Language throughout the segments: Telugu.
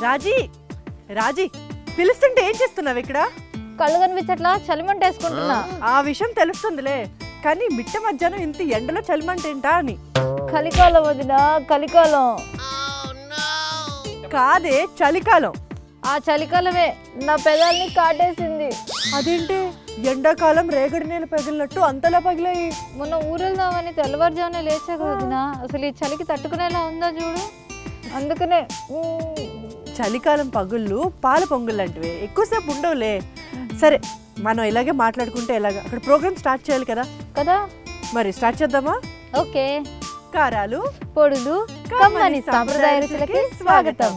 రాజీ రాజీ పిలుస్తుంటే ఏం చేస్తున్నావు ఇక్కడ కళ్ళు కనిపించట్లా చలిమంట వేసుకుంటున్నా ఆ విషయం తెలుస్తుందిలే కానీ మిట్ట మధ్యాహ్నం ఇంత ఎండలో చలిమంటేంటా అని కలికాలం వదిన కలికాలం కాదే చలికాలం ఆ చలికాలమే నా పెదాల్ని కాటేసింది అదేంటి ఎండాకాలం రేగడి నీళ్ళు పగిలినట్టు అంతలా పగిలాయి మొన్న ఊరెళ్దామని తెల్లవారుజామునే లేచా కదా వదిన అసలు ఈ చలికి తట్టుకునేలా ఉందా చూడు అందుకనే మ్మ్. చలికాలం పగుళ్ళు పాల పొంగులు లాంటివి ఎక్కువసేపు ఉండవులే సరే మనం ఇలాగే మాట్లాడుకుంటే ఎలాగా అక్కడ ప్రోగ్రామ్ స్టార్ట్ చేయాలి కదా కదా మరి స్టార్ట్ చేద్దామా ఓకే కారాలు పొడులు కమ్మని సాంప్రదాయ రుచులకి స్వాగతం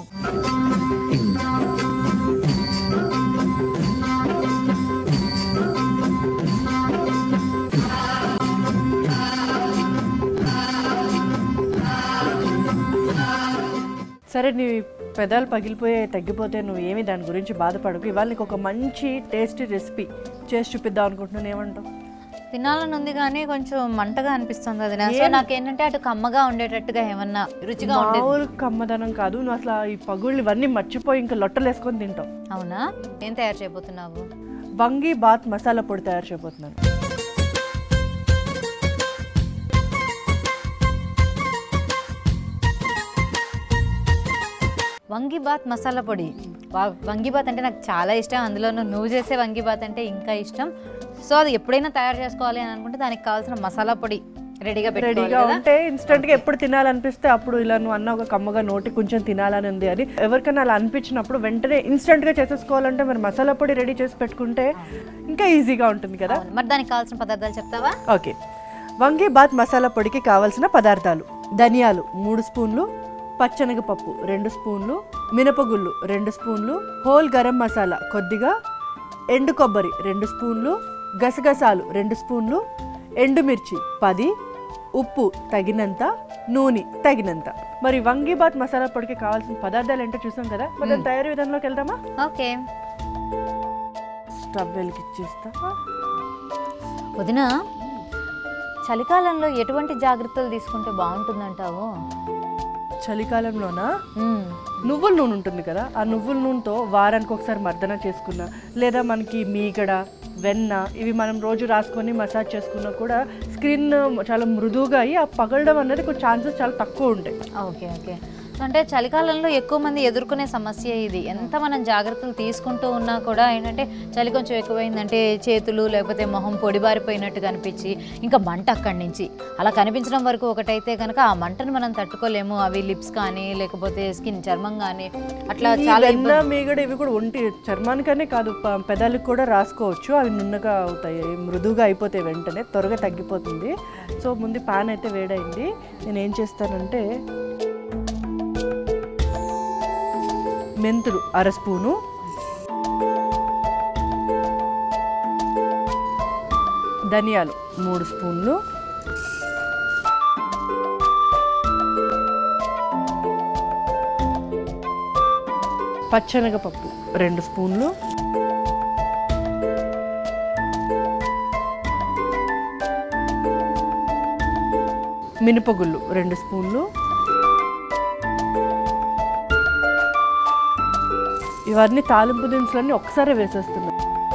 సరే నీ పెదాలు పగిలిపోయే తగ్గిపోతే నువ్వు ఏమి దాని గురించి బాధపడకు ఇవాళ నీకు ఒక మంచి టేస్టీ రెసిపీ చేసి చూపిద్దాం అనుకుంటున్నాను ఏమంటావు తినాలని ఉంది కానీ కొంచెం మంటగా అనిపిస్తుంది వదిన సో నాకేంటంటే అటు కమ్మగా ఉండేటట్టుగా ఏమన్నా రుచిగా ఉండేది మామూలు కమ్మదనం కాదు నువ్వు అసలు ఈ పగుళ్ళు ఇవన్నీ మర్చిపోయి ఇంకా లొట్టలు వేసుకొని తింటావు అవునా ఏం తయారు చేయబోతున్నావు వంగి బాత్ మసాలా పొడి తయారు చేయబోతున్నాను వంగిబాత్ మసాలా పొడి వా- వంగిబాత్ అంటే నాకు చాలా ఇష్టం అందులోనూ నువ్వు చేసే వంగిబాత్ అంటే ఇంకా ఇష్టం సో అది ఎప్పుడైనా తయారు చేసుకోవాలి అని అనుకుంటే దానికి కావాల్సిన మసాలా పొడి రెడీగా పెట్టుకోవాలి రెడీగా కదా ఉంటే ఇన్స్టెంట్ గా ఎప్పుడు తినాలనిపిస్తే అప్పుడు ఇలా నువ్వు అన్న ఒక కమ్మగా నోటి కొంచెం తినాలని ఉంది అని ఎవరికైనా అలా అనిపించినప్పుడు వెంటనే ఇన్స్టెంట్ గా చేసేసుకోవాలంటే మరి మసాలా పొడి రెడీ చేసి పెట్టుకుంటే ఇంకా ఈజీగా ఉంటుంది కదా అవును. మరి దానికి కావాల్సిన పదార్థాలు చెప్తావా ఓకే వంగి బాత్ మసాలా పొడికి కావలసిన పదార్థాలు ధనియాలు మూడు స్పూన్లు పచ్చనగపప్పు రెండు స్పూన్లు మినపగుళ్ళు రెండు స్పూన్లు హోల్ గరం మసాలా కొద్దిగా ఎండు కొబ్బరి రెండు స్పూన్లు గసగసాలు రెండు స్పూన్లు ఎండుమిర్చి పది ఉప్పు తగినంత నూనె తగినంత మరి వంగి బాత్ మసాలా పొడికి కావాల్సిన పదార్థాలు ఏంటో చూసాం కదా మరి దాని తయారీ విధానంలోకి వెళ్దామా ఓకే స్టవ్ వెలిగిచ్చేస్తా వదిన చలికాలంలో ఎటువంటి జాగ్రత్తలు తీసుకుంటే బాగుంటుందంటావు చలికాలంలోనా మ్మ్. నువ్వుల నూనె ఉంటుంది కదా ఆ నువ్వుల నూనెతో వారానికి ఒకసారి మర్దన చేసుకున్నా లేదా మనకి మీగడ వెన్న ఇవి మనం రోజు రాసుకొని మసాజ్ చేసుకున్నా కూడా స్కిన్ చాలా మృదువుగా అయ్యి ఆ పగలడం అనేది కొంచెం ఛాన్సెస్ చాలా తక్కువ ఉంటాయి ఓకే ఓకే అంటే చలికాలంలో ఎక్కువ మంది ఎదుర్కొనే సమస్య ఇది ఎంత మనం జాగ్రత్తలు తీసుకుంటూ ఉన్నా కూడా ఏంటంటే చలి కొంచెం ఎక్కువైందంటే చేతులు లేకపోతే మొహం పొడిబారిపోయినట్టు కనిపించి ఇంకా మంట అక్కడి నుంచి అలా కనిపించడం వరకు ఒకటైతే కనుక ఆ మంటను మనం తట్టుకోలేము అవి లిప్స్ కానీ లేకపోతే స్కిన్ చర్మం కానీ అట్లా ఈ చాలా వెన్న మీగడ ఇవి కూడా ఒంటి చర్మానికనే కాదు ప- పెదాలకు కూడా రాసుకోవచ్చు అవి నున్నగా అవుతాయి మృదువుగా అయిపోతాయి వెంటనే త్వరగా తగ్గిపోతుంది సో ముందు పాన్ అయితే వేడైంది నేను ఏం చేస్తానంటే మెంతులు అర స్పూను ధనియాలు మూడు స్పూన్లు పచ్చనగపప్పు రెండు స్పూన్లు మినపగుళ్ళు రెండు స్పూన్లు ఇవన్నీ తాలింపు దినుసులన్నీ ఒకసారి వేసేస్తున్నాం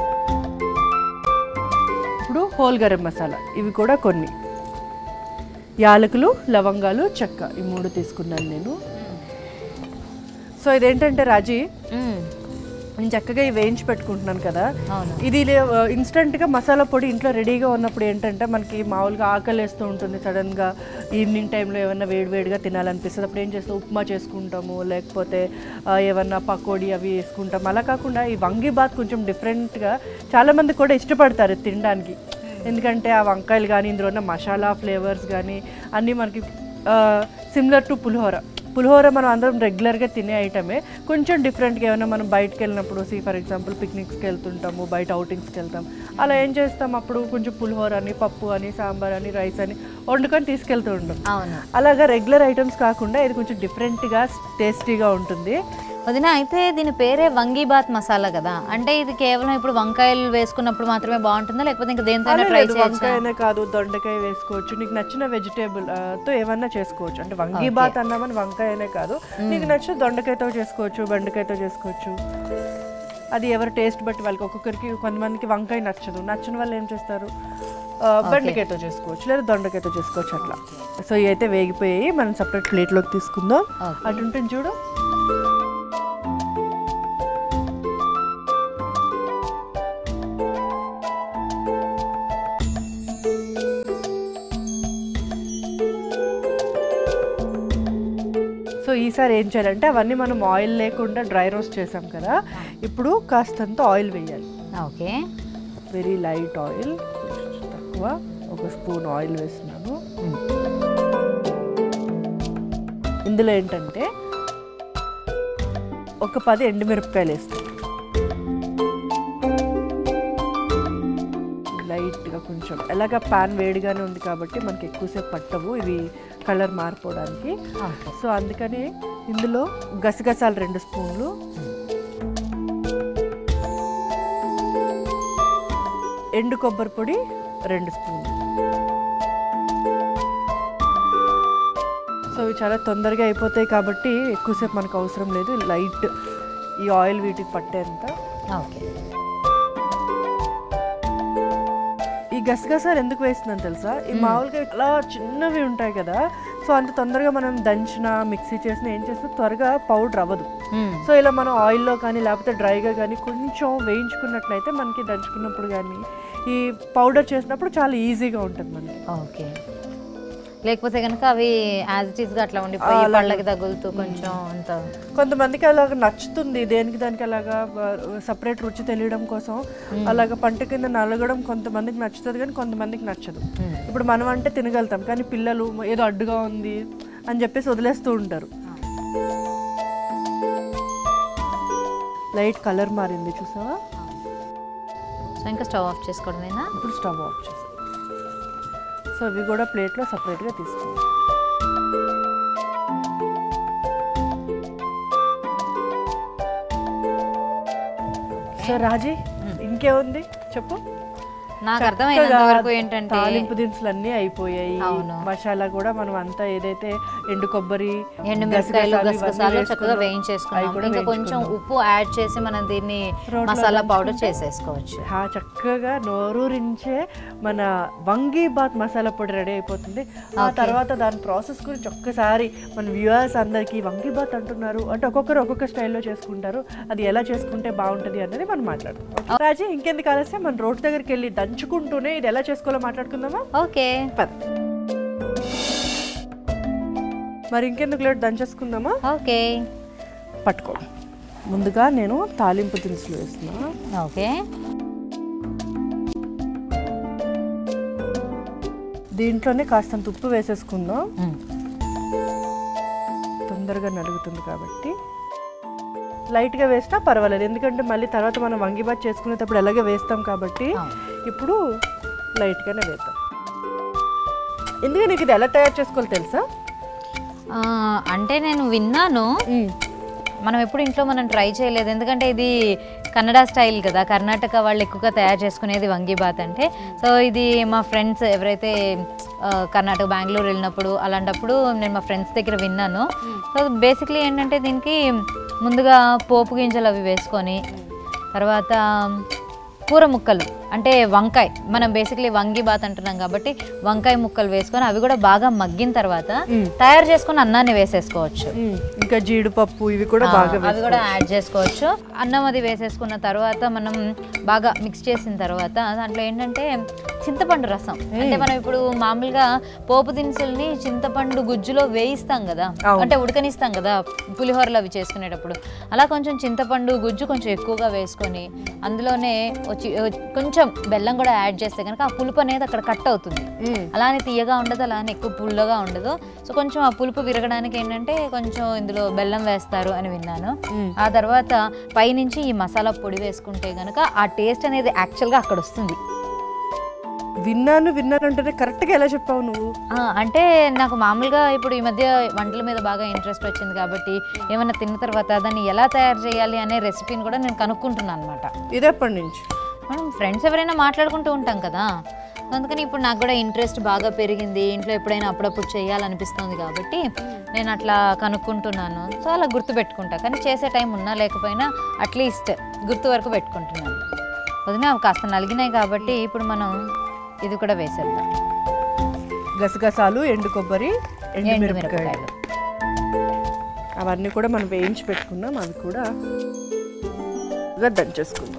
ఇప్పుడు హోల్ గరం మసాలా ఇవి కూడా కొన్ని యాలకులు లవంగాలు చెక్క ఈ మూడు తీసుకున్నాను నేను సో ఇదేంటంటే రాజీ మ్మ్. నేను చక్కగా ఇవి వేయించి పెట్టుకుంటున్నాను కదా అవును ఇది లే- ఇన్స్టంట్గా మసాలా పొడి ఇంట్లో రెడీగా ఉన్నప్పుడు ఏంటంటే మనకి మామూలుగా ఆకలి వేస్తూ ఉంటుంది సడన్గా ఈవినింగ్ టైంలో ఏమన్నా వేడివేడిగా తినాలనిపిస్తుంది అప్పుడు ఏం చేస్తాం ఉప్మా చేసుకుంటాము లేకపోతే ఆ, ఏమన్నా పకోడీ అవి వేసుకుంటాం అలా కాకుండా ఈ వంగి బాత్ కొంచెం డిఫరెంట్గా చాలామంది కూడా ఇష్టపడతారు ఇది తినడానికి ఎందుకంటే ఆ వంకాయలు కానీ ఇందులో ఉన్న మసాలా ఫ్లేవర్స్ కానీ అన్నీ మనకి సిమిలర్ టు పులిహోర పులిహోర మనం అందరం రెగ్యులర్గా తినే ఐటమే కొంచెం డిఫరెంట్గా ఏమైనా మనం బయటకు వెళ్ళినప్పుడు సి ఫర్ ఎగ్జాంపుల్ పిక్నిక్స్కి వెళ్తుంటాము బయట అవుటింగ్స్కి వెళ్తాం అలా ఏం చేస్తాం అప్పుడు కొంచెం పులిహోర అని పప్పు అని సాంబార్ అని రైస్ అని వండుకొని తీసుకెళ్తూ ఉంటాం అవును అలాగా రెగ్యులర్ ఐటమ్స్ కాకుండా ఇది కొంచెం డిఫరెంట్గా టేస్టీగా ఉంటుంది వదిన అయితే దీని పేరే వంగీబాత్ మసాలా కదా అంటే ఇది కేవలం ఇప్పుడు వంకాయలు వేసుకున్నప్పుడు మాత్రమే బాగుంటుందా లేకపోతే ఇంకా దేనితో అలా ట్రై లేదు, చేయొచ్చా వంకాయనే కాదు దొండకాయ వేసుకోవచ్చు నీకు నచ్చిన వెజిటేబుల్ తో ఏమన్నా చేసుకోవచ్చు అంటే వంగి బాత్ అన్నామని వంకాయనే కాదు నీకు నచ్చిన దొండకాయతో చేసుకోవచ్చు బెండకాయతో చేసుకోవచ్చు అది ఎవరి టేస్ట్ బట్టి వాళ్ళకి ఒక్కొక్కరికి కొంతమందికి వంకాయ నచ్చదు నచ్చిన వాళ్ళు ఏం చేస్తారు ఆ, బెండకాయతో చేసుకోవచ్చు లేదా దొండకాయతో చేసుకోవచ్చు అట్లా సో ఇవి అయితే వేగిపోయాయి మనం సపరేట్ ప్లేట్లోకి తీసుకుందాం Okay. అటు ఉంటుంది చూడు సో ఈసారి ఏం చేయాలంటే అవన్నీ మనం ఆయిల్ లేకుండా డ్రై రోస్ట్ చేసాం కదా ఇప్పుడు కాస్తంత ఆయిల్ వేయాలి ఓకే వెరీ లైట్ ఆయిల్ తక్కువ ఒక స్పూన్ ఆయిల్ వేస్తున్నాను ఇందులో ఏంటంటే ఒక పది ఎండుమిరపకాయలు వేస్తాను లైట్గా కొంచెం ఎలాగ పాన్ వేడిగానే ఉంది కాబట్టి మనకి ఎక్కువసేపు పట్టవు ఇవి కలర్ మారిపోవడానికి ఓకే సో అందుకని ఇందులో గసగసాలు రెండు స్పూన్లు ఎండు కొబ్బరి పొడి రెండు స్పూన్లు సో ఇవి చాలా తొందరగా అయిపోతాయి కాబట్టి ఎక్కువసేపు మనకు అవసరం లేదు లైట్ ఈ ఆయిల్ వీటికి పట్టేంత ఓకే ఈ గసగసాలు ఎందుకు వేస్తున్నాను తెలుసా ఈ మామూలుగా ఇలా చిన్నవి ఉంటాయి కదా సో అంత తొందరగా మనం దంచిన మిక్సీ చేసిన ఏం చేస్తే త్వరగా పౌడర్ అవ్వదు సో ఇలా మనం ఆయిల్లో కానీ లేకపోతే డ్రైగా కానీ కొంచెం వేయించుకున్నట్లయితే మనకి దంచుకున్నప్పుడు కానీ ఈ పౌడర్ చేసినప్పుడు చాలా ఈజీగా ఉంటుంది మనకి ఓకే లేకపోతే కనుక అవి యాజ్ ఇట్ ఈస్గా అట్లా ఉండిపోయి పళ్ళకి తగులుతూ కొంచెం అంత కొంతమందికి అలాగ నచ్చుతుంది దేనికి దానికి అలాగా సపరేట్ రుచి తెలియడం కోసం అలాగ పంట కింద నలగడం కొంతమందికి నచ్చుతుంది కానీ కొంతమందికి నచ్చదు ఇప్పుడు మనం అంటే తినగలుగుతాం కానీ పిల్లలు ఏదో అడ్డుగా ఉంది అని చెప్పేసి వదిలేస్తూ ఉంటారు లైట్ కలర్ మారింది చూసావా సో ఇంకా స్టవ్ ఆఫ్ చేసుకోవడమేనా ఇప్పుడు స్టవ్ ఆఫ్ చేసాం సో ఇవి కూడా ప్లేట్లో సపరేట్గా తీసుకుందాం సో రాజీ ఇంకేముంది చెప్పు నాకు అర్థమైనంత వరకు ఏంటంటే తాలింపు దినుసులు అన్నీ అయిపోయాయి అవును. మసాలా కూడా మనం అంతా ఏదైతే ఎండు కొబ్బరి ఎండు మిరపకాయలు గసగసాలు గసగసాలు ఇవన్నీ చక్కగా వేసుకున్నాం. వేయించేసుకున్నాం అవి కూడా ఇంకా కొంచెం ఉప్పు యాడ్ చేసి మనం దీన్ని మసాలా పౌడర్ చేసేసుకోవచ్చు హా చక్కగా నోరూరించే మన వంగీ బాత్ మసాలా పొడి రెడీ అయిపోతుంది ఆ తర్వాత దాని ప్రాసెస్ గురించి ఒక్కసారి మన వ్యూవర్స్ అందరికీ వంగీ బాత్ అంటున్నారు అంటే ఒక్కొక్కరు ఒక్కొక్క స్టైల్లో చేసుకుంటారు అది ఎలా చేసుకుంటే బాగుంటుంది అనేది మనం మాట్లాడుకుందాం రాజీ ఇంకెందుకు ఆలస్యం మన రోడ్ దగ్గరికి వెళ్ళి దంచుకుంటూనే ఇది ఎలా చేసుకోవాలో మాట్లాడుకుందామా ఓకే పద మరి ఇంకెందుకు లేట్ దంచేసుకుందామా ఓకే పట్టుకో ముందుగా నేను తాలింపు దినుసులు వేస్తున్నా ఓకే దీంట్లోనే కాస్తంత ఉప్పు వేసేసుకుందాం మ్. తొందరగా నలుగుతుంది కాబట్టి లైట్గా వేసినా పర్వాలేదు ఎందుకంటే మళ్ళీ తర్వాత మనం వంగిబాత్ చేసుకునేటప్పుడు ఎలాగే వేస్తాం కాబట్టి అవును. ఇప్పుడు లైట్గానే వేద్దాం ఎందుకంటే నీకు ఇది ఎలా తయారు చేసుకోవాలో తెలుసా ఆ, అంటే నేను విన్నాను మనం ఎప్పుడు ఇంట్లో మనం ట్రై చేయలేదు ఎందుకంటే ఇది కన్నడ స్టైల్ కదా కర్ణాటక వాళ్ళు ఎక్కువగా తయారు చేసుకునేది వంగీబాత్ అంటే సో ఇది మా ఫ్రెండ్స్ ఎవరైతే ఆ, కర్ణాటక బెంగళూరు వెళ్ళినప్పుడు అలాంటప్పుడు నేను మా ఫ్రెండ్స్ దగ్గర విన్నాను సో బేసిక్లీ ఏంటంటే దీనికి ముందుగా పోపు గింజలు అవి వేసుకొని తర్వాత కూర ముక్కలు అంటే వంకాయ మనం బేసిక్లీ వంగి బాత్ అంటున్నాం కాబట్టి వంకాయ ముక్కలు వేసుకొని అవి కూడా బాగా మగ్గిన తర్వాత తయారు చేసుకొని అన్నాన్ని వేసేసుకోవచ్చు మ్మ్. ఇంకా జీడిపప్పు ఇవి కూడా ఆ, బాగా అవి కూడా యాడ్ చేసుకోవచ్చు అన్నం అది వేసేసుకున్న తర్వాత మనం బాగా మిక్స్ చేసిన తర్వాత దాంట్లో ఏంటంటే చింతపండు రసం అంటే మనం ఇప్పుడు మామూలుగా పోపు దినుసుల్ని చింతపండు గుజ్జులో వేయిస్తాం కదా అవును. అంటే ఉడకనిస్తాం కదా పులిహోరలు అవి చేసుకునేటప్పుడు అలా కొంచెం చింతపండు గుజ్జు కొంచెం ఎక్కువగా వేసుకొని అందులోనే వచ్చి కొంచెం బెల్లం కూడా యాడ్ చేస్తే కనుక ఆ పులుపు అనేది అక్కడ కట్ అవుతుంది మ్మ్. అలానే తీయగా ఉండదు అలానే ఎక్కువ పుల్లగా ఉండదు సో కొంచెం ఆ పులుపు విరగడానికి ఏంటంటే కొంచెం ఇందులో బెల్లం వేస్తారు అని విన్నాను మ్మ్. ఆ తర్వాత పైనుంచి ఈ మసాలా పొడి వేసుకుంటే కనుక ఆ టేస్ట్ అనేది యాక్చువల్గా అక్కడ వస్తుంది విన్నాను విన్నాను అంటేనే కరెక్ట్గా ఎలా చెప్పావు నువ్వు ఆ, అంటే నాకు మామూలుగా ఇప్పుడు ఈ మధ్య వంటల మీద బాగా ఇంట్రెస్ట్ వచ్చింది కాబట్టి ఏమైనా తిన్న తర్వాత దాన్ని ఎలా తయారు చేయాలి అనే రెసిపీని కూడా నేను కనుక్కుంటున్నాను అనమాట ఇది ఎప్పటి నుంచి మనం ఫ్రెండ్స్ ఎవరైనా మాట్లాడుకుంటూ ఉంటాం కదా అందుకని ఇప్పుడు నాకు కూడా ఇంట్రెస్ట్ బాగా పెరిగింది ఇంట్లో ఎప్పుడైనా అప్పుడప్పుడు చేయాలనిపిస్తుంది కాబట్టి నేను అట్లా కనుక్కుంటున్నాను సో అలా గుర్తు పెట్టుకుంటా కానీ చేసే టైం ఉన్నా లేకపోయినా అట్లీస్ట్ గుర్తు వరకు పెట్టుకుంటున్నాను వదిన అవి కాస్త నలిగినాయి కాబట్టి ఇప్పుడు మనం ఇది కూడా వేసేద్దాం గసగసాలు ఎండు కొబ్బరి ఎండు ఎండుమిరపకాయలు. మిరపకాయలు అవన్నీ కూడా మనం వేయించి పెట్టుకున్నాం అవి కూడా ఇదిగో దంచేసుకుందాం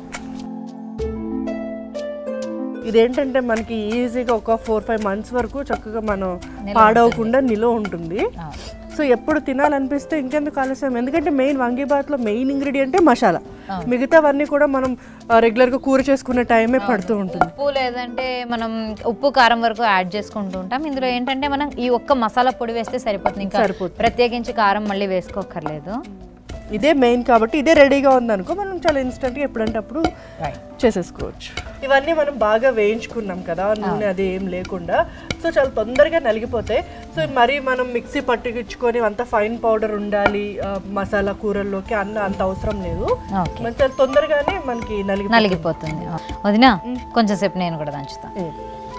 ఇదేంటంటే మనకి ఈజీగా ఒక ఫోర్ ఫైవ్ మంత్స్ వరకు చక్కగా మనం పాడవకుండా నిలో ఉంటుంది ఆ, సో ఎప్పుడు తినాలనిపిస్తే ఇంకెందుకు ఆలస్యం ఎందుకంటే మెయిన్ వంగీబాత్లో మెయిన్ ఇంగ్రీడియంటే మసాలా మిగతావన్నీ కూడా మనం ఆ, రెగ్యులర్గా కూర చేసుకునే టైమే పడుతూ ఉంటుంది ఉప్పు లేదంటే మనం ఉప్పు కారం వరకు యాడ్ చేసుకుంటూ ఉంటాం ఇందులో ఏంటంటే మనం ఈ ఒక్క మసాలా పొడి వేస్తే సరిపోతుంది ఇంకా సరిపోతుంది. ప్రత్యేకించి కారం మళ్ళీ వేసుకోకర్లేదు ఇదే మెయిన్ కాబట్టి ఇదే రెడీగా ఉందనుకో మనం చాలా ఇన్స్టెంట్గా ఎప్పుడంటే అప్పుడు చేసేసుకోవచ్చు ఇవన్నీ మనం బాగా వేయించుకున్నాం కదా నూనె అది ఏం లేకుండా సో చాలా తొందరగా నలిగిపోతాయి సో మరి మనం మిక్సీ పట్టుకిచ్చుకొని అంత ఫైన్ పౌడర్ ఉండాలి ఆ, మసాలా కూరల్లోకి అన్న అంత అవసరం లేదు ఓకే మన చాలా తొందరగానే మనకి నలిగి నలిగిపోతుంది ఆ, వదినా కొంచెం సేపు నేను కూడా దంచుతాను ఉం.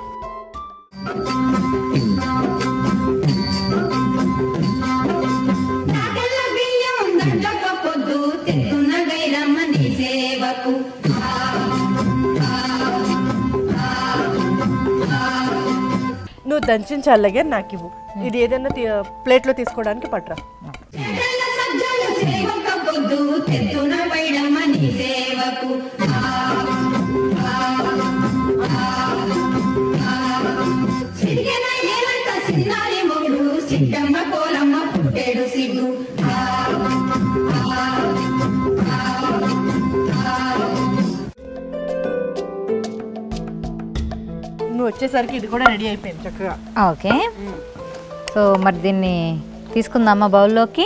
నాగల బియ్యం దండక పొద్దు తెత్తున్న గైరమ్మ నీ సేవకు నువ్వు దంచిన చల్లగే నాకు ఇవ్వు ఇది ఏదైనా తీ- ప్లేట్లో తీసుకోవడానికి పట్రా ఎడల సజ్జలు సేవక పొద్దు తెత్తున వైడమ్మ నీ సేవకు సిరిగెన ఏలంత సిన్నారి మొగుడు సిట్టమ్మ కోలమ్మ పుట్టేడు సిగ్గు నువ్వు వచ్చేసరికి ఇది కూడా రెడీ అయిపోయింది చక్కగా ఓకే సో మరి దీన్ని తీసుకుందామా బౌల్లోకి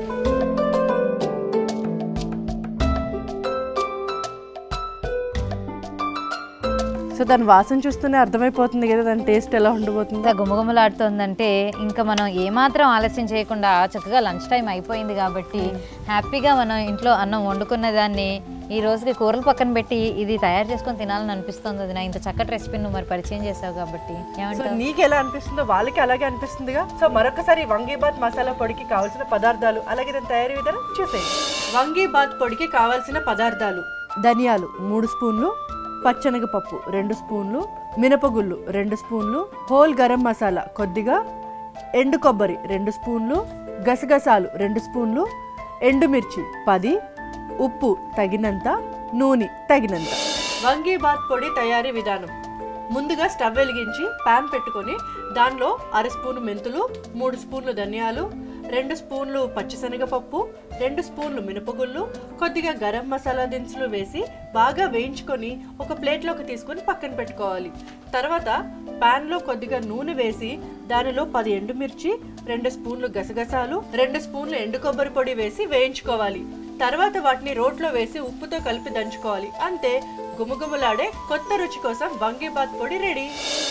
సో దాని వాసన చూస్తూనే అర్థమైపోతుంది కదా దాని టేస్ట్ ఎలా ఉండబోతుందో ఇంత గుమగుమలాడుతోందంటే ఇంకా మనం ఏమాత్రం ఆలస్యం చేయకుండా చక్కగా లంచ్ టైం అయిపోయింది కాబట్టి హ్యాపీగా మనం ఇంట్లో అన్నం వండుకున్న దాన్ని ఈ రోజుకి కూరలు పక్కన పెట్టి ఇది తయారు చేసుకొని తినాలని అనిపిస్తుంది అది నా ఇంత చక్కటి రెసిపీ నువ్వు మరి పరిచయం చేసావు కాబట్టి సో ఏమంటావు నీకు ఎలా అనిపిస్తుందో వాళ్ళకి అలాగే అనిపిస్తుందిగా సో మరొకసారి వంగీబాత్ మసాలా పొడికి కావాల్సిన పదార్థాలు అలాగే దాని తయారీ విధానం చూసేయండి వంగీబాత్ పొడికి కావాల్సిన పదార్థాలు ధనియాలు మూడు స్పూన్లు పచ్చనగపప్పు రెండు స్పూన్లు మినపగుళ్ళు రెండు స్పూన్లు హోల్ గరం మసాలా కొద్దిగా ఎండు కొబ్బరి రెండు స్పూన్లు గసగసాలు రెండు స్పూన్లు ఎండుమిర్చి పది ఉప్పు తగినంత నూనె తగినంత వంగీబాత్ పొడి తయారీ విధానం ముందుగా స్టవ్ వెలిగించి పాన్ పెట్టుకొని దానిలో అర స్పూను మెంతులు మూడు స్పూన్లు ధనియాలు రెండు స్పూన్లు పచ్చిశనగపప్పు రెండు స్పూన్లు మినపగుళ్ళు కొద్దిగా గరం మసాలా దినుసులు వేసి బాగా వేయించుకొని ఒక ప్లేట్లోకి తీసుకొని పక్కన పెట్టుకోవాలి తర్వాత పాన్లో కొద్దిగా నూనె వేసి దానిలో పది ఎండుమిర్చి రెండు స్పూన్లు గసగసాలు రెండు స్పూన్లు ఎండు కొబ్బరి పొడి వేసి వేయించుకోవాలి తర్వాత వాటిని రోట్లో వేసి ఉప్పుతో కలిపి దంచుకోవాలి అంతే గుమగుమలాడే కొత్త రుచి కోసం వంగీబాత్ పొడి రెడీ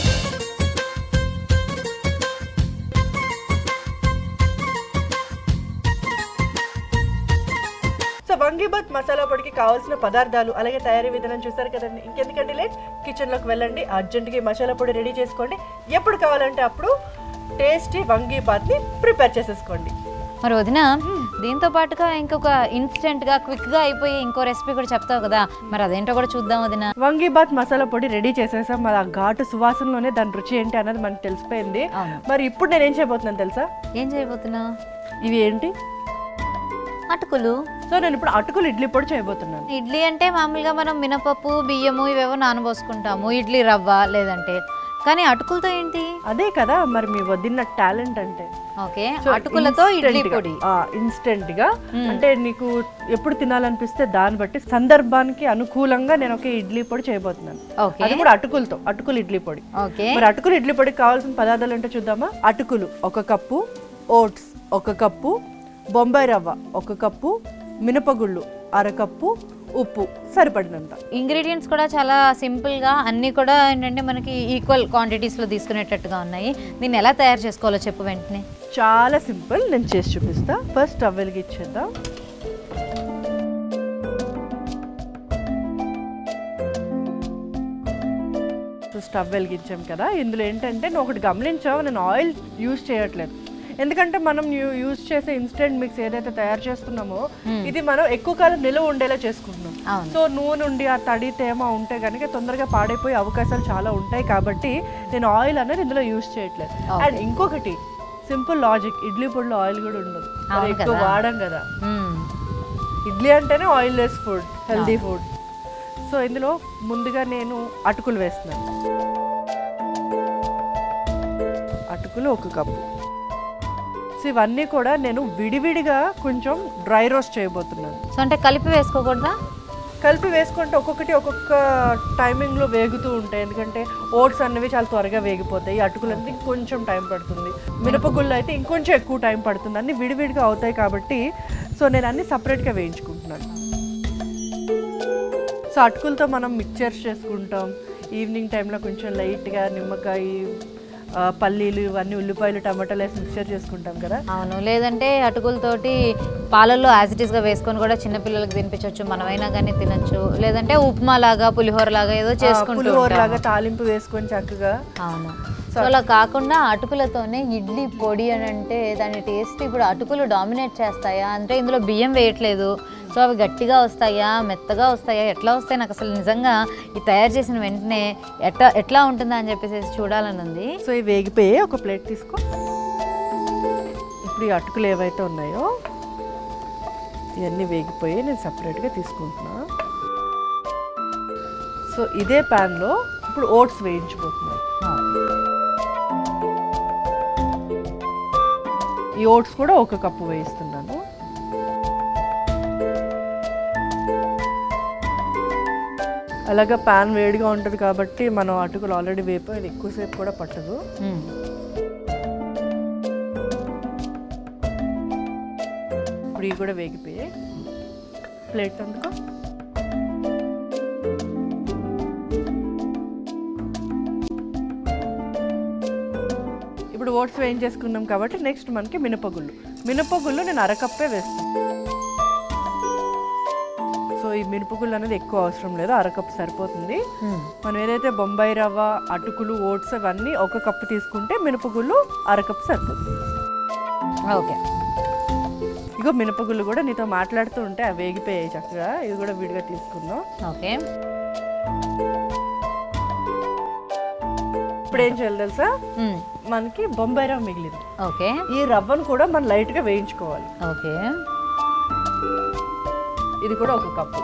సో వంగీబాత్ మసాలా పొడికి కావాల్సిన పదార్థాలు అలాగే తయారీ విధానం చూసారు కదండి ఇంకెందుకంటే లేట్ కిచెన్లోకి వెళ్ళండి అర్జెంట్గా ఈ మసాలా పొడి రెడీ చేసుకోండి ఎప్పుడు కావాలంటే అప్పుడు టేస్టీ వంగీబాత్ని ప్రిపేర్ చేసేసుకోండి మరి వదిన దీంతో పాటుగా ఇంకొక ఇన్స్టెంట్గా క్విక్గా అయిపోయి ఇంకో రెసిపీ కూడా చెప్తావు కదా మరి అదేంటో కూడా చూద్దాం వదిన వంగీబాత్ మసాలా పొడి రెడీ చేసేసాం మరి ఆ ఘాటు సువాసనలోనే దాని రుచి ఏంటి అన్నది మనకు తెలిసిపోయింది అవును. మరి ఇప్పుడు నేను ఏం చేయబోతున్నాను తెలుసా ఏం చేయబోతున్నావు ఇవి ఏంటి అటుకులు సో నేను ఇప్పుడు అటుకులు ఇడ్లీ పొడి చేయబోతున్నాను ఇడ్లీ అంటే మామూలుగా మనం మినపప్పు బియ్యము ఇవేవో నానబోసుకుంటాము ఇడ్లీ రవ్వ లేదంటే కానీ అటుకులతో ఏంటి అదే కదా మరి మీ వదిన టాలెంట్ అంటే ఓకే అటుకులతో ఇడ్లీ పొడి ఇన్స్టెంట్ గా అంటే నీకు ఎప్పుడు తినాలనిపిస్తే దాన్ని బట్టి సందర్భానికి అనుకూలంగా నేను ఒక ఇడ్లీ పొడి చేయబోతున్నాను ఓకే అది కూడా అటుకులతో అటుకులు ఇడ్లీ పొడి ఓకే మరి అటుకులు ఇడ్లీ పొడికి కావాల్సిన పదార్థాలు ఏంటో చూద్దామా అటుకులు ఒక కప్పు ఓట్స్ ఒక కప్పు బొంబాయి రవ్వ ఒక కప్పు మినపగుళ్ళు అరకప్పు ఉప్పు సరిపడినంత ఇంగ్రీడియంట్స్ కూడా చాలా సింపుల్గా అన్నీ కూడా ఏంటంటే మనకి ఈక్వల్ క్వాంటిటీస్లో తీసుకునేటట్టుగా ఉన్నాయి దీన్ని ఎలా తయారు చేసుకోవాలో చెప్పు వెంటనే చాలా సింపుల్ నేను చేసి చూపిస్తా ఫస్ట్ స్టవ్ వెలిగించేద్దాం సో స్టవ్ వెలిగించాం కదా ఇందులో ఏంటంటే నువ్వు ఒకటి గమనించావు నేను ఆయిల్ యూజ్ చేయట్లేదు ఎందుకంటే మనం యూ- యూజ్ చేసే ఇన్స్టెంట్ మిక్స్ ఏదైతే తయారు చేస్తున్నామో ఇది మనం ఎక్కువ కాలం నిలువ ఉండేలా చేసుకుంటున్నాం అవును. సో నూనె ఉండి ఆ తడి తేమ ఉంటే కనుక తొందరగా పాడైపోయే అవకాశాలు చాలా ఉంటాయి కాబట్టి నేను ఆయిల్ అనేది ఇందులో యూజ్ చేయట్లేదు అండ్ ఇంకొకటి సింపుల్ లాజిక్ ఇడ్లీ పొడిలో ఆయిల్ కూడా ఉండదు అది అవును ఎక్కువ కదా. వాడం కదా మ్మ్. ఇడ్లీ అంటేనే oil less food healthy food so ఇందులో ముందుగా నేను అటుకులు వేస్తున్నాను అటుకులు ఒక కప్పు సో ఇవన్నీ కూడా నేను విడివిడిగా కొంచెం డ్రై రోస్ట్ చేయబోతున్నాను సో అంటే కలిపి వేసుకోకూడదా కలిపి వేసుకుంటే ఒక్కొక్కటి ఒక్కొక్క టైమింగ్లో వేగుతూ ఉంటాయి ఎందుకంటే ఓట్స్ అన్నవి చాలా త్వరగా వేగిపోతాయి అటుకులు అనేది ఇంకొంచెం టైం పడుతుంది మినపగుళ్ళు అయితే ఇంకొంచెం ఎక్కువ టైం పడుతుంది అన్ని విడివిడిగా అవుతాయి కాబట్టి సో నేను అన్ని సపరేట్గా వేయించుకుంటున్నాను సో అటుకులతో మనం మిక్చర్స్ చేసుకుంటాం ఈవినింగ్ టైంలో కొంచెం లైట్గా నిమ్మకాయ ఆ, పల్లీలు ఇవన్నీ ఉల్లిపాయలు టమాటాలు వేసి మిక్చర్ చేసుకుంటాం కదా అవును లేదంటే అటుకులతోటి పాలల్లో యాజ్ ఇట్ ఈస్గా వేసుకొని కూడా చిన్నపిల్లలకి తినిపించవచ్చు మనమైనా కానీ తినొచ్చు లేదంటే ఉప్మా లాగా పులిహోర లాగా ఏదో చేసుకుంటూ పులిహోర ఉంటాము. లాగా తాలింపు వేసుకొని చక్కగా అవును సో అలా కాకుండా అటుకులతోనే ఇడ్లీ పొడి అని అంటే దాని టేస్ట్ ఇప్పుడు అటుకులు డామినేట్ చేస్తాయా అంటే ఇందులో బియ్యం వేయట్లేదు సో అవి గట్టిగా వస్తాయా మెత్తగా వస్తాయా ఎట్లా వస్తాయి నాకు అసలు నిజంగా ఈ తయారు చేసిన వెంటనే ఎట్లా ఎట్లా ఉంటుందా అని చెప్పేసి చూడాలని ఉంది సో ఇవి వేగిపోయి ఒక ప్లేట్ తీసుకో ఇప్పుడు ఈ అటుకులు ఏవైతే ఉన్నాయో ఇవన్నీ వేగిపోయి నేను సపరేట్గా తీసుకుంటున్నా సో ఇదే ప్యాన్లో ఇప్పుడు ఓట్స్ వేయించిపోతున్నాను ఈ ఓట్స్ కూడా ఒక కప్పు వేయిస్తున్నాను అలాగా ప్యాన్ వేడిగా ఉంటుంది కాబట్టి మనం అటుకులు ఆల్రెడీ వేపు అది ఎక్కువసేపు కూడా పట్టదు మ్మ్. ఇప్పుడు ఇవి కూడా వేగిపోయాయి ప్లేట్ అందుకో ఇప్పుడు ఓట్స్ వేయించేసుకున్నాం కాబట్టి నెక్స్ట్ మనకి మినపగుళ్ళు మినపగుళ్ళు నేను అరకప్పే వేస్తాను సో ఈ మినపగుళ్ళు అనేది ఎక్కువ అవసరం లేదు అరకప్పు సరిపోతుంది మ్మ్. మనం ఏదైతే బొంబాయి రవ్వ అటుకులు ఓట్స్ అవన్నీ ఒక కప్పు తీసుకుంటే మినపగుళ్ళు అరకప్పు సరిపోతుంది ఓకే ఇగో మినపగుళ్ళు కూడా నీతో మాట్లాడుతూ ఉంటే అవి వేగిపోయాయి చక్కగా ఇది కూడా విడిగా తీసుకుందాం ఓకే ఇప్పుడు ఏం చేయాలి తెలుసా మ్మ్. మనకి బొంబాయి రవ్వ మిగిలింది ఓకే ఈ రవ్వను కూడా మనం లైట్గా వేయించుకోవాలి ఓకే ఇది కూడా ఒక కప్పు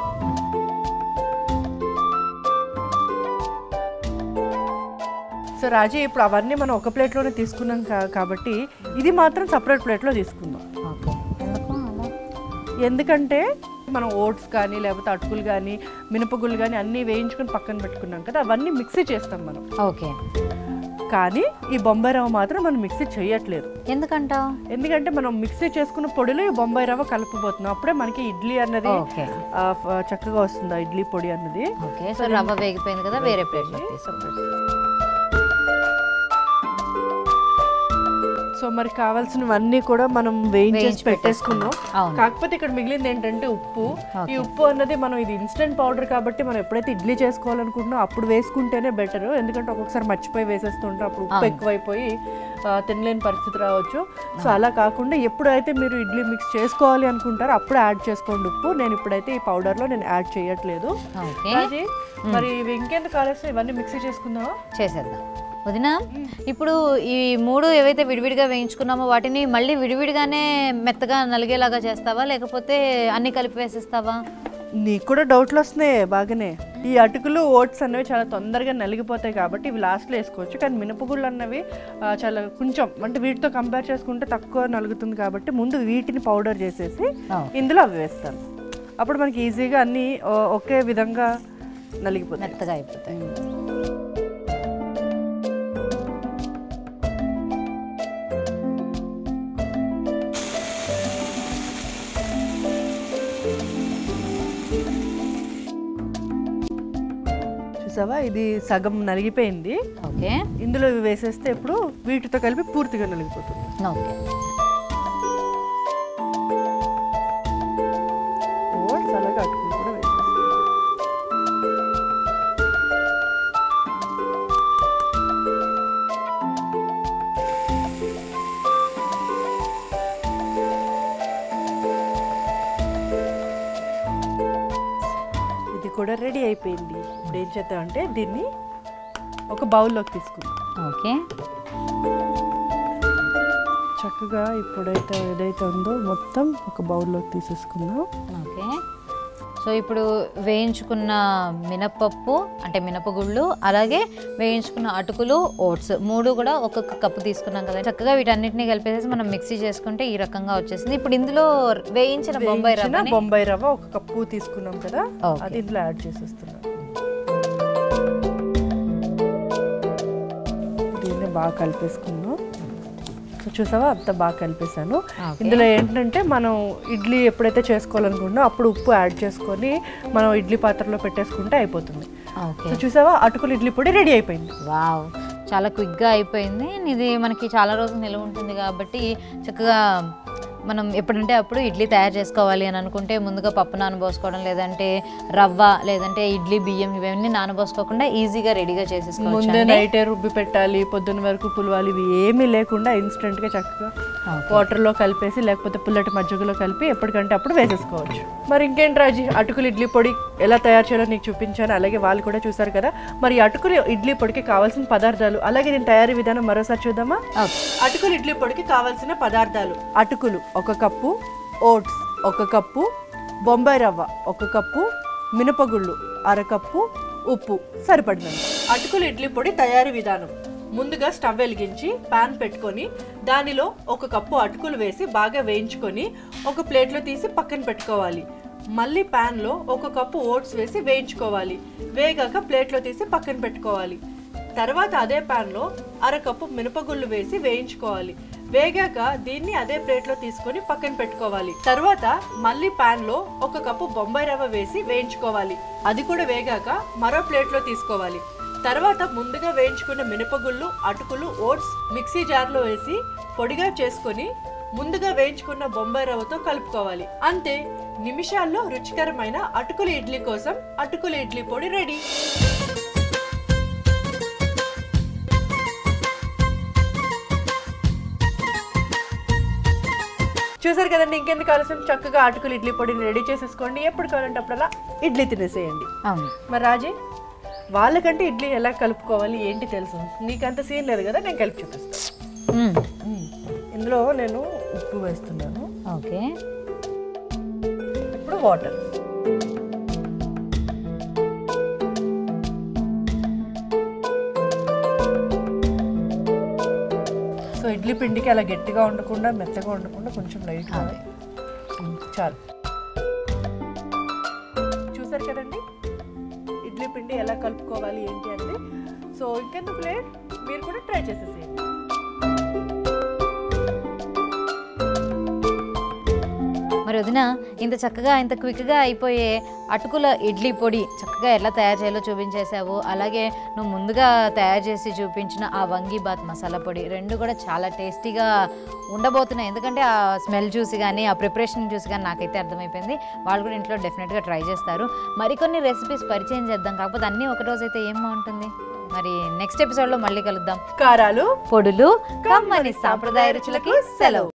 సో రాజీ ఇప్పుడు అవన్నీ మనం ఒక ప్లేట్లోనే తీసుకున్నాం కా- కాబట్టి ఇది మాత్రం సపరేట్ ప్లేట్లో తీసుకుందాం ఓకే ఎందుకు అలా? ఎందుకంటే మనం ఓట్స్ కానీ లేకపోతే అటుకులు కానీ మినపగుళ్ళు కానీ అన్నీ వేయించుకొని పక్కన పెట్టుకున్నాం కదా అవన్నీ మిక్సీ చేస్తాం మనం ఓకే కానీ ఈ బొంబాయి రవ్వ మాత్రం మనం మిక్సీ చేయట్లేదు ఎందుకంటావు ఎందుకంటే మనం మిక్సీ చేసుకున్న పొడిలో ఈ బొంబాయి రవ్వ కలుపుపోతున్నాం అప్పుడే మనకి ఇడ్లీ అన్నది ఓకే ఆ, ఫ- చక్కగా వస్తుంది ఆ ఇడ్లీ పొడి అన్నది ఓకే సో రవ్వ వేగిపోయింది కదా వేరే ప్లేట్లో తీసుకుంటాం సో మరి కావాల్సినవన్నీ కూడా మనం వేయించేసి వేయించి పెట్టేసుకున్నాం అవును. కాకపోతే ఇక్కడ మిగిలింది ఏంటంటే ఉప్పు ఈ ఉప్పు అన్నది మనం ఇది ఇన్స్టెంట్ పౌడర్ కాబట్టి మనం ఎప్పుడైతే ఇడ్లీ చేసుకోవాలనుకుంటున్నాం అప్పుడు వేసుకుంటేనే బెటర్ ఎందుకంటే ఒక్కొక్కసారి మర్చిపోయి వేసేస్తుంటే అప్పుడు ఉప్పు ఎక్కువైపోయి ఆ, తినలేని పరిస్థితి రావచ్చు సో అలా కాకుండా ఎప్పుడైతే మీరు ఇడ్లీ మిక్స్ చేసుకోవాలి అనుకుంటారో అప్పుడు యాడ్ చేసుకోండి ఉప్పు నేను ఇప్పుడైతే ఈ పౌడర్లో నేను యాడ్ చేయట్లేదు ఓకే రాజీ, మరి ఇవి ఇంకెందుకు ఆలస్యం ఇవన్నీ మిక్సీ చేసుకుందామా చేసేద్దాం వదినా ఇప్పుడు ఈ మూడు ఏవైతే విడివిడిగా వేయించుకున్నామో వాటిని మళ్ళీ విడివిడిగానే మెత్తగా నలిగేలాగా చేస్తావా లేకపోతే అన్ని కలిపి వేసేస్తావా నీకు కూడా డౌట్లు వస్తున్నాయి బాగానే ఈ అటుకులు ఓట్స్ అనేవి చాలా తొందరగా నలిగిపోతాయి కాబట్టి ఇవి లాస్ట్లో వేసుకోవచ్చు కానీ మినపగుళ్ళు అన్నవి ఆ, చాలా కొంచెం అంటే వీటితో కంపేర్ చేసుకుంటే తక్కువ నలుగుతుంది కాబట్టి ముందు వీటిని పౌడర్ చేసేసి Oh. ఇందులో అవి వేస్తాను అప్పుడు మనకి ఈజీగా అన్నీ ఓ- ఒకే విధంగా నలిగిపోతాయి మెత్తగా అయిపోతాయి చూసావా ఇది సగం నలిగిపోయింది ఓకే ఇందులో ఇవి వేసేస్తే ఇప్పుడు వీటితో కలిపి పూర్తిగా నలిగిపోతుంది ఓకే ఓట్స్ అలాగే అటుకులు కూడా వేసేస్తాం ఇది కూడా రెడీ అయిపోయింది ఇప్పుడు ఏం చేద్దామంటే దీన్ని ఒక బౌల్లోకి తీసుకుందాం ఓకే చక్కగా ఇప్పుడైతే ఏదైతే ఉందో మొత్తం ఒక బౌల్లోకి తీసేసుకుందాం ఓకే సో ఇప్పుడు వేయించుకున్న మినపప్పు అంటే మినపగుళ్ళు అలాగే వేయించుకున్న అటుకులు ఓట్స్ మూడు కూడా ఒక్కొక్క కప్పు తీసుకున్నాం కదా చక్కగా వీటన్నిటిని కలిపేసి మనం మిక్సీ చేసుకుంటే ఈ రకంగా వచ్చేసింది ఇప్పుడు ఇందులో వేయించిన బొంబాయి వేయించిన రవ్వని బొంబాయి రవ్వ ఒక కప్పు తీసుకున్నాం కదా ఓకే. అది ఇందులో యాడ్ చేసేస్తున్నాం దీన్ని బాగా కలిపేసుకున్నాం సో చూసావా అంత బాగా కలిపేసాను ఓకే. ఇందులో ఏంటంటే మనం ఇడ్లీ ఎప్పుడైతే చేసుకోవాలనుకుంటున్నా అప్పుడు ఉప్పు యాడ్ చేసుకొని మనం ఇడ్లీ పాత్రలో పెట్టేసుకుంటే అయిపోతుంది ఓకే సో చూసావా అటుకులు ఇడ్లీ పొడి రెడీ అయిపోయింది వావ్ చాలా క్విక్గా అయిపోయింది ఇది మనకి చాలా రోజులు నిల్వ ఉంటుంది కాబట్టి చక్కగా మనం ఎప్పుడంటే అప్పుడు ఇడ్లీ తయారు చేసుకోవాలి అని అనుకుంటే ముందుగా పప్పు నానబోసుకోవడం లేదంటే రవ్వ లేదంటే ఇడ్లీ బియ్యం ఇవన్నీ నానబోసుకోకుండా ఈజీగా రెడీగా చేసేసుకోవచ్చు ముందే అండి. నైటే రుబ్బి పెట్టాలి పొద్దున్న వరకు పులవాలి ఇవి ఏమీ లేకుండా ఇన్స్టెంట్గా చక్కగా ఓకే. వాటర్లో కలిపేసి లేకపోతే పుల్లటి మజ్జిగలో కలిపి ఎప్పటికంటే అప్పుడు వేసేసుకోవచ్చు మరి ఇంకేంటి రాజీ అటుకులు ఇడ్లీ పొడి ఎలా తయారు చేయాలో నీకు చూపించాను అలాగే వాళ్ళు కూడా చూసారు కదా మరి ఈ అటుకులు ఇడ్లీ పొడికి కావాల్సిన పదార్థాలు అలాగే దీని తయారీ విధానం మరోసారి చూద్దామా ఓకే అటుకులు ఇడ్లీ పొడికి కావాల్సిన పదార్థాలు అటుకులు ఒక కప్పు ఓట్స్ ఒక కప్పు బొంబాయి రవ్వ ఒక కప్పు మినపగుళ్ళు అరకప్పు ఉప్పు సరిపడినంత అటుకులు ఇడ్లీ పొడి తయారీ విధానం ముందుగా స్టవ్ వెలిగించి పాన్ పెట్టుకొని దానిలో ఒక కప్పు అటుకులు వేసి బాగా వేయించుకొని ఒక ప్లేట్లో తీసి పక్కన పెట్టుకోవాలి మళ్ళీ ప్యాన్లో ఒక కప్పు ఓట్స్ వేసి వేయించుకోవాలి వేగాక ప్లేట్లో తీసి పక్కన పెట్టుకోవాలి తర్వాత అదే ప్యాన్లో అరకప్పు మినపగుళ్ళు వేసి వేయించుకోవాలి వేగాక దీన్ని అదే ప్లేట్లో తీసుకొని పక్కన పెట్టుకోవాలి తర్వాత మళ్ళీ ప్యాన్లో ఒక కప్పు బొంబాయి రవ్వ వేసి వేయించుకోవాలి అది కూడా వేగాక మరో ప్లేట్లో తీసుకోవాలి తర్వాత ముందుగా వేయించుకున్న మినపగుళ్ళు అటుకులు ఓట్స్ మిక్సీ జార్లో వేసి పొడిగా చేసుకొని ముందుగా వేయించుకున్న బొంబాయి రవ్వతో కలుపుకోవాలి అంతే నిమిషాల్లో రుచికరమైన అటుకుల ఇడ్లీ కోసం అటుకుల ఇడ్లీ పొడి రెడీ చూసారు కదండి ఇంకెందుకు ఆలస్యం చక్కగా అటుకులు ఇడ్లీ పొడిని రెడీ చేసేసుకోండి ఎప్పుడు కావాలంటే అప్పుడల్లా ఇడ్లీ తినేసేయండి అవును మరి రాజీ వాళ్ళకంటే ఇడ్లీ ఎలా కలుపుకోవాలి ఏంటి తెలుసు నీకంత సీన్ లేదు కదా నేను కలిపి చూపిస్తాను మ్మ్. ఇందులో నేను ఉప్పు వేస్తున్నాను ఓకే ఇప్పుడు వాటర్ సో ఇడ్లీ పిండికి అలా గట్టిగా ఉండకుండా మెత్తగా ఉండకుండా కొంచెం లైట్గా ఉమ్, చాలు చూసారు కదండి ఇడ్లీ పిండి ఎలా కలుపుకోవాలి ఏంటి అంటే సో ఇంకెందుకు లేట్ మీరు కూడా ట్రై చేసేసేయండి మరి వదిన ఇంత చక్కగా ఇంత క్విక్గా అయిపోయే అటుకుల ఇడ్లీ పొడి చక్కగా ఎలా తయారు చేయాలో చూపించేసావు అలాగే నువ్వు ముందుగా తయారు చేసి చూపించిన ఆ వంగి బాత్ మసాలా పొడి రెండు కూడా చాలా టేస్టీగా ఉండబోతున్నాయి ఎందుకంటే ఆ స్మెల్ చూసి కానీ ఆ ప్రిపరేషన్ చూసి కానీ నాకైతే అర్థమైపోయింది వాళ్ళు కూడా ఇంట్లో డెఫినెట్గా ట్రై చేస్తారు మరికొన్ని రెసిపీస్ పరిచయం చేద్దాం కాకపోతే అన్నీ ఒక రోజు అయితే ఏం బాగుంటుంది మరి నెక్స్ట్ ఎపిసోడ్లో మళ్ళీ కలుద్దాం కారాలు పొడులు కమ్మని సాంప్రదాయ రుచులకి సెలవు